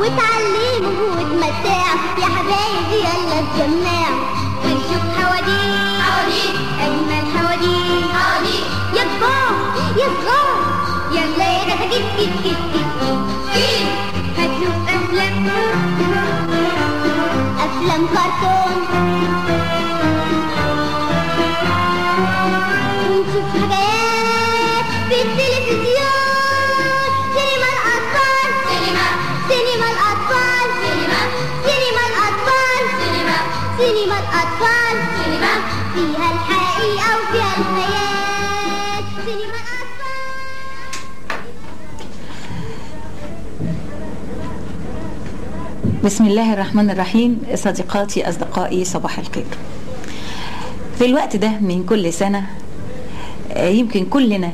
وتعلموا وتمتعوا يا حبايبي يلا اتجمعوا ونشوف حواديت حواديت أجمل حواديت حواديت يا كبار يا صغار يلا يا كتاكيت كيت كيت كيت كيت هتشوف أفلام أفلام كرتون ونشوف حاجات في التلفزيون سينما الأطفال سينما سينما الأطفال سينما سينما الأطفال سينما سينما الأطفال سينما فيها الحقيقة وفيها الخيال سينما الأطفال بسم الله الرحمن الرحيم صديقاتي أصدقائي صباح الخير في الوقت ده من كل سنة آه، يمكن كلنا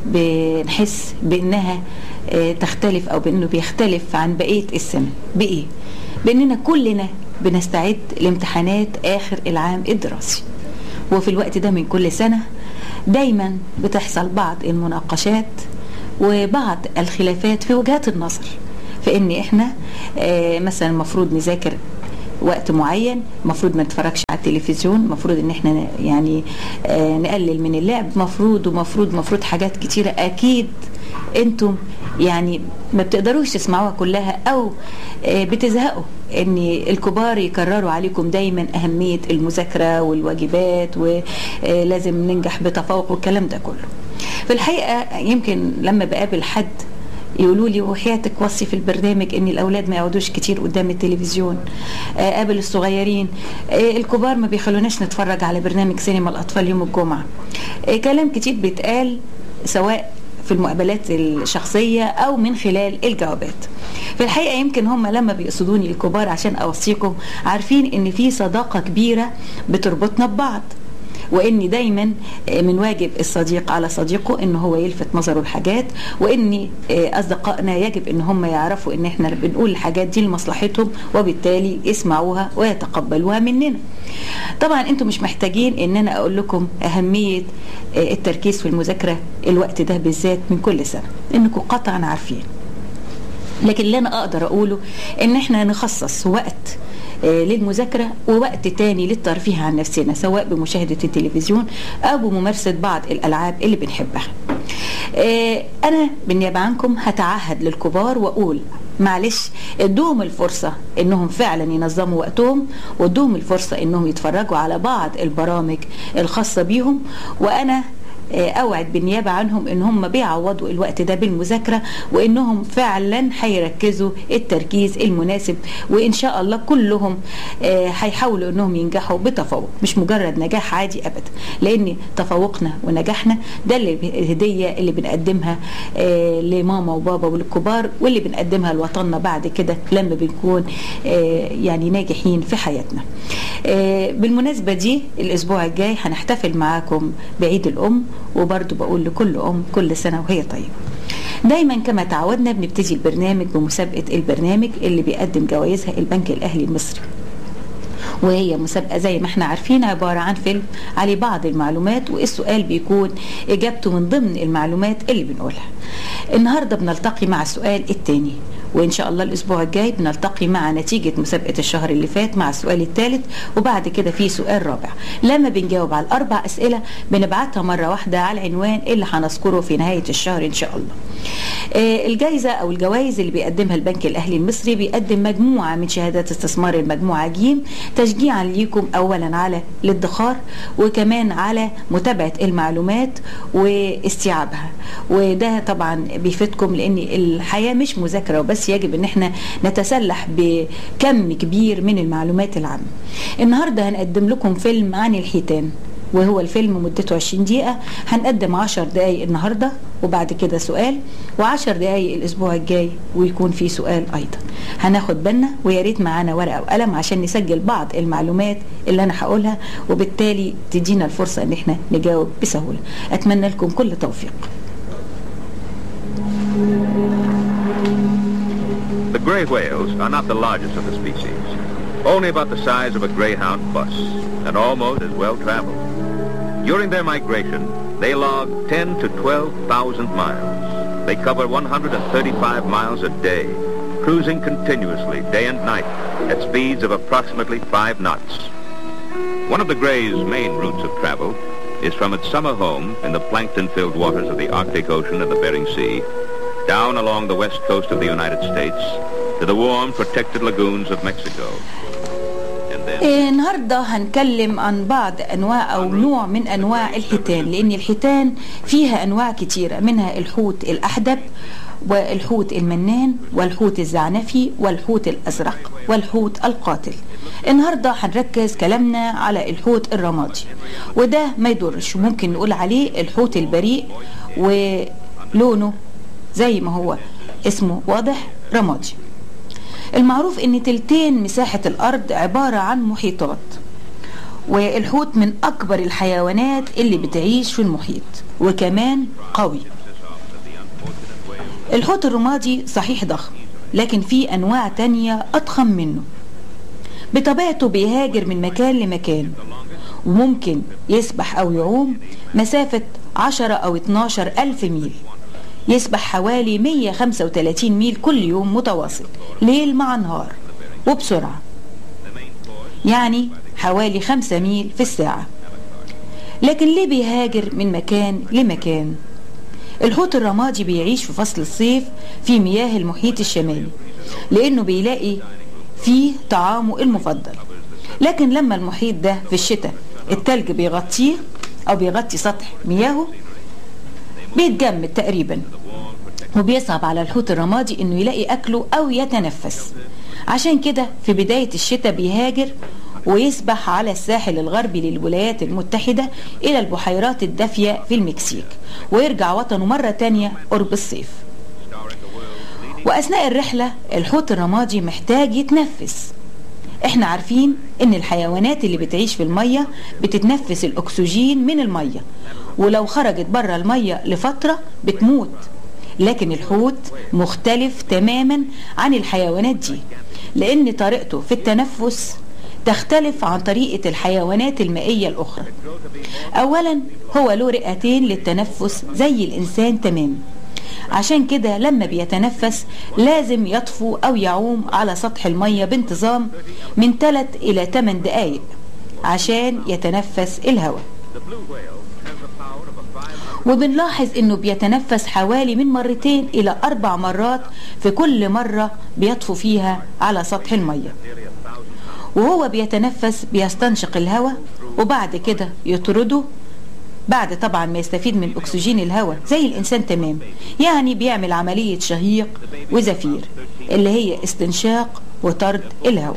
بنحس بأنها آه، تختلف أو بأنه بيختلف عن بقية السنة بإيه؟ بأننا كلنا بنستعد لامتحانات آخر العام الدراسي وفي الوقت ده من كل سنة دايما بتحصل بعض المناقشات وبعض الخلافات في وجهات النظر فإن إحنا آه، مثلا المفروض نذاكر وقت معين المفروض ما نتفرجش على التلفزيون المفروض ان احنا ن- يعني آه، نقلل من اللعب مفروض ومفروض مفروض حاجات كتيرة اكيد انتم يعني ما بتقدروش تسمعوها كلها او آه، بتزهقوا ان الكبار يكرروا عليكم دايما اهمية المذاكرة والواجبات ولازم ننجح بتفوق والكلام ده كله في الحقيقة يمكن لما بقابل حد يقولوا لي وحياتك وصي في البرنامج ان الاولاد ما يقعدوش كتير قدام التلفزيون آه، قابل الصغيرين آه، الكبار ما بيخلوناش نتفرج على برنامج سينما الاطفال يوم الجمعه آه، كلام كتير بيتقال سواء في المقابلات الشخصية أو من خلال الجوابات في الحقيقة يمكن هم لما بيقصدوني الكبار عشان أوصيكم عارفين إن في صداقة كبيرة بتربطنا ببعض وان دايما من واجب الصديق على صديقه ان هو يلفت نظره الحاجات وان اصدقائنا يجب ان هم يعرفوا ان احنا بنقول الحاجات دي لمصلحتهم وبالتالي يسمعوها ويتقبلوها مننا طبعا انتم مش محتاجين ان انا اقول لكم اهميه التركيز في المذاكره الوقت ده بالذات من كل سنه انكم قطعا عارفين لكن اللي انا اقدر اقوله ان احنا نخصص وقت آه، للمذاكرة ووقت تاني للترفيه عن نفسنا سواء بمشاهدة التلفزيون أو بممارسة بعض الألعاب اللي بنحبها آه، أنا بالنيابة عنكم هتعهد للكبار وأقول معلش ادوهم الفرصة انهم فعلا ينظموا وقتهم وادوهم الفرصة انهم يتفرجوا على بعض البرامج الخاصة بيهم وانا اوعد بالنيابه عنهم ان هم بيعوضوا الوقت ده بالمذاكره وانهم فعلا هيركزوا التركيز المناسب وان شاء الله كلهم آه، هيحاولوا انهم ينجحوا بتفوق مش مجرد نجاح عادي ابدا لان تفوقنا ونجاحنا ده اللي الهديه اللي بنقدمها آه، لماما وبابا وللكبار واللي بنقدمها لوطننا بعد كده لما بنكون آه، يعني ناجحين في حياتنا آه، بالمناسبه دي الاسبوع الجاي هنحتفل معاكم بعيد الام وبرضه بقول لكل ام كل سنه وهي طيبه دايما كما تعودنا بنبتدي البرنامج بمسابقه البرنامج اللي بيقدم جوائزها البنك الاهلي المصري وهي مسابقة زي ما احنا عارفين عبارة عن فيلم عليه بعض المعلومات والسؤال بيكون إجابته من ضمن المعلومات اللي بنقولها النهاردة بنلتقي مع السؤال الثاني وإن شاء الله الأسبوع الجاي بنلتقي مع نتيجة مسابقة الشهر اللي فات مع السؤال الثالث وبعد كده في سؤال رابع لما بنجاوب على الأربع أسئلة بنبعتها مرة واحدة على العنوان اللي هنذكره في نهاية الشهر إن شاء الله آه، الجائزة أو الجوائز اللي بيقدمها البنك الأهلي المصري بيقدم مجموعة من شهادات استثمار المجموعة جيم تشجيعا ليكم أولا على الادخار وكمان على متابعة المعلومات واستيعابها وده طبعا بيفيدكم لأن الحياة مش مذاكرة وبس يجب أن احنا نتسلح بكم كبير من المعلومات العامة النهاردة هنقدم لكم فيلم عن الحيتان وهو الفيلم مدته 20 دقيقة هنقدم 10 دقايق النهاردة وبعد كده سؤال و10 دقايق الأسبوع الجاي ويكون في سؤال أيضا هناخد بالنا ويا ريت معانا ورقة وقلم عشان نسجل بعض المعلومات اللي أنا هقولها وبالتالي تدينا الفرصة إن احنا نجاوب بسهولة أتمنى لكم كل توفيق The gray whales are not the largest of the species, only about the size of a greyhound bus, and almost as well traveled. During their migration, they log 10 to 12,000 miles. They cover 135 miles a day, cruising continuously day and night at speeds of approximately five knots. One of the Gray's main routes of travel is from its summer home in the plankton-filled waters of the Arctic Ocean and the Bering Sea, down along the west coast of the United States to the warm, protected lagoons of Mexico. And then... إيه، النهارده هنتكلم عن بعض انواع او نوع من انواع الحيتان لان الحيتان فيها انواع كتيره منها الحوت الاحدب والحوت المنان والحوت الزعنفي والحوت الازرق والحوت القاتل النهارده هنركز كلامنا على الحوت الرمادي وده ما يضرش ممكن نقول عليه الحوت البريء ولونه زي ما هو اسمه واضح رمادي المعروف ان تلتين مساحة الارض عبارة عن محيطات والحوت من اكبر الحيوانات اللي بتعيش في المحيط وكمان قوي الحوت الرمادي صحيح ضخم لكن في انواع تانية اضخم منه بطبيعته بيهاجر من مكان لمكان وممكن يسبح او يعوم مسافة 10 او 12 الف ميل يسبح حوالي 135 ميل كل يوم متواصل ليل مع نهار وبسرعة يعني حوالي 5 ميل في الساعة لكن ليه بيهاجر من مكان لمكان الحوت الرمادي بيعيش في فصل الصيف في مياه المحيط الشمالي لأنه بيلاقي فيه طعامه المفضل لكن لما المحيط ده في الشتاء التلج بيغطيه أو بيغطي سطح مياهه بيتجمد تقريبا وبيصعب على الحوت الرمادي انه يلاقي اكله او يتنفس عشان كده في بداية الشتاء بيهاجر ويسبح على الساحل الغربي للولايات المتحدة إلى البحيرات الدافية في المكسيك ويرجع وطنه مرة تانية قرب الصيف وأثناء الرحلة الحوت الرمادي محتاج يتنفس احنا عارفين ان الحيوانات اللي بتعيش في المية بتتنفس الاكسجين من المية ولو خرجت بره المية لفترة بتموت لكن الحوت مختلف تماما عن الحيوانات دي لان طريقته في التنفس تختلف عن طريقة الحيوانات المائية الأخرى أولا هو له رئتين للتنفس زي الإنسان تماما عشان كده لما بيتنفس لازم يطفو أو يعوم على سطح المية بانتظام من 3 إلى 8 دقايق عشان يتنفس الهواء وبنلاحظ انه بيتنفس حوالي من مرتين الى اربع مرات في كل مرة بيطفو فيها على سطح المية وهو بيتنفس بيستنشق الهواء وبعد كده يطرده بعد طبعا ما يستفيد من اكسجين الهواء زي الانسان تمام يعني بيعمل عملية شهيق وزفير اللي هي استنشاق وطرد الهواء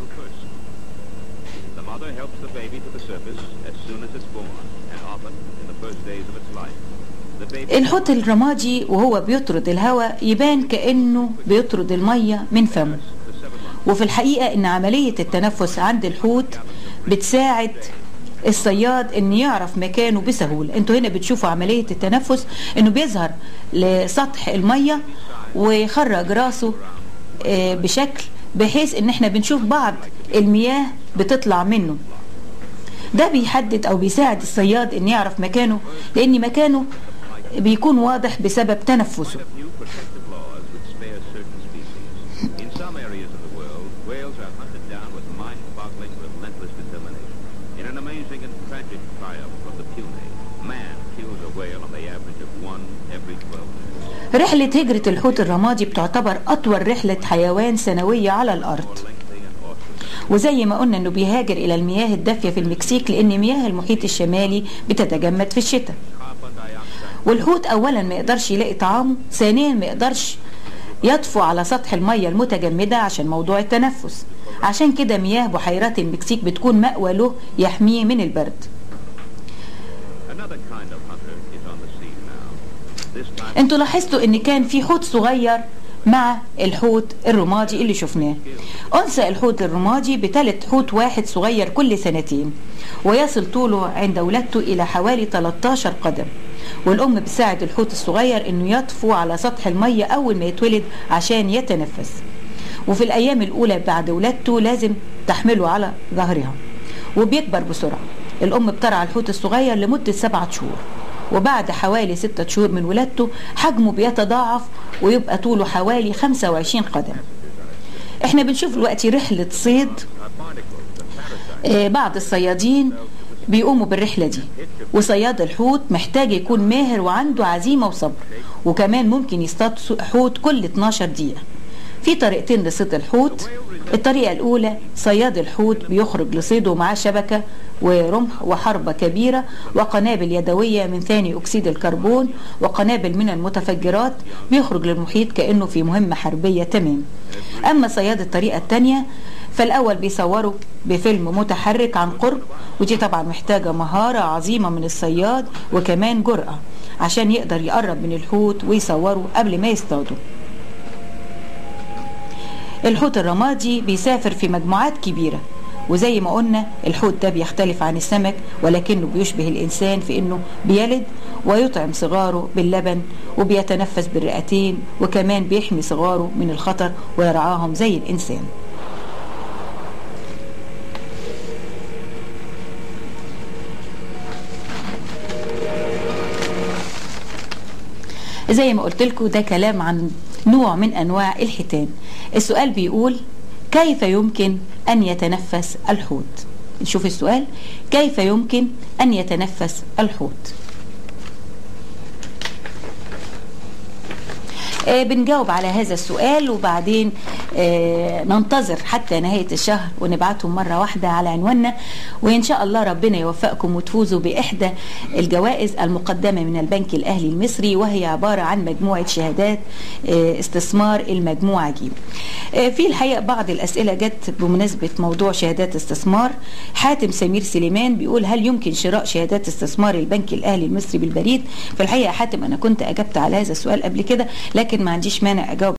The mother helps the baby to the surface as soon as it's born, and often in the first days of its life. The baby الحوت الرمادي وهو بيطرد الهواء يبان كأنه بيطرد المية من فمه وفي الحقيقة ان عملية التنفس عند الحوت بتساعد الصياد ان يعرف مكانه بسهولة انتوا هنا بتشوفوا عملية التنفس انه بيظهر لسطح المية ويخرج راسه آه، بشكل بحيث ان احنا بنشوف بعض المياه بتطلع منه ده بيحدد او بيساعد الصياد ان يعرف مكانه لان مكانه بيكون واضح بسبب تنفسه few protective laws which spare certain species. In some areas of the world, whales are hunted down with mind-boggling, relentless determination. In an amazing and tragic triumph of the puny, man kills a whale on the average of one every 12 minutes. رحلة هجرة الحوت الرمادي بتعتبر أطول رحلة حيوان سنوية على الأرض وزي ما قلنا انه بيهاجر الى المياه الدافية في المكسيك لان مياه المحيط الشمالي بتتجمد في الشتاء والحوت اولا ما يقدرش يلاقي طعامه ثانيا ما يقدرش يطفو على سطح المية المتجمدة عشان موضوع التنفس عشان كده مياه بحيرات المكسيك بتكون مأوى له يحميه من البرد Another kind of hunter is on the scene now. This time, انتوا لاحظتوا ان كان في حوت صغير مع الحوت الرمادي اللي شفناه انثى الحوت الرمادي بتلت حوت واحد صغير كل سنتين ويصل طوله عند ولادته الى حوالي 13 قدم والام بتساعد الحوت الصغير انه يطفو على سطح المية اول ما يتولد عشان يتنفس وفي الايام الاولى بعد ولادته لازم تحمله على ظهرها وبيكبر بسرعة الام بترعى الحوت الصغير لمدة سبعة شهور وبعد حوالي ستة شهور من ولادته حجمه بيتضاعف ويبقى طوله حوالي 25 قدم احنا بنشوف دلوقتي رحلة صيد آه، بعض الصيادين بيقوموا بالرحلة دي وصياد الحوت محتاج يكون ماهر وعنده عزيمة وصبر وكمان ممكن يصطاد حوت كل 12 دقيقة في طريقتين لصيد الحوت الطريقة الأولى صياد الحوت بيخرج لصيده معاه شبكة ورمح وحربة كبيرة وقنابل يدوية من ثاني أكسيد الكربون وقنابل من المتفجرات بيخرج للمحيط كأنه في مهمة حربية تمام أما صياد الطريقة الثانية فالأول بيصوروا بفيلم متحرك عن قرب ودي طبعا محتاجة مهارة عظيمة من الصياد وكمان جرأة عشان يقدر يقرب من الحوت ويصوره قبل ما يصطاده الحوت الرمادي بيسافر في مجموعات كبيرة وزي ما قلنا الحوت ده بيختلف عن السمك ولكنه بيشبه الإنسان في أنه بيلد ويطعم صغاره باللبن وبيتنفس بالرئتين وكمان بيحمي صغاره من الخطر ويرعاهم زي الإنسان زي ما قلت لكم ده كلام عن نوع من انواع الحيتان السؤال بيقول كيف يمكن ان يتنفس الحوت نشوف السؤال كيف يمكن ان يتنفس الحوت آه، بنجاوب على هذا السؤال وبعدين آه، ننتظر حتى نهاية الشهر ونبعتهم مرة واحدة على عنواننا وإن شاء الله ربنا يوفقكم وتفوزوا بإحدى الجوائز المقدمة من البنك الأهلي المصري وهي عبارة عن مجموعة شهادات آه، استثمار المجموعة جيم آه، في الحقيقة بعض الأسئلة جت بمناسبة موضوع شهادات استثمار حاتم سمير سليمان بيقول هل يمكن شراء شهادات استثمار البنك الأهلي المصري بالبريد في الحقيقة حاتم أنا كنت أجبت على هذا السؤال قبل كده لكن ما عنديش مانع أجاوب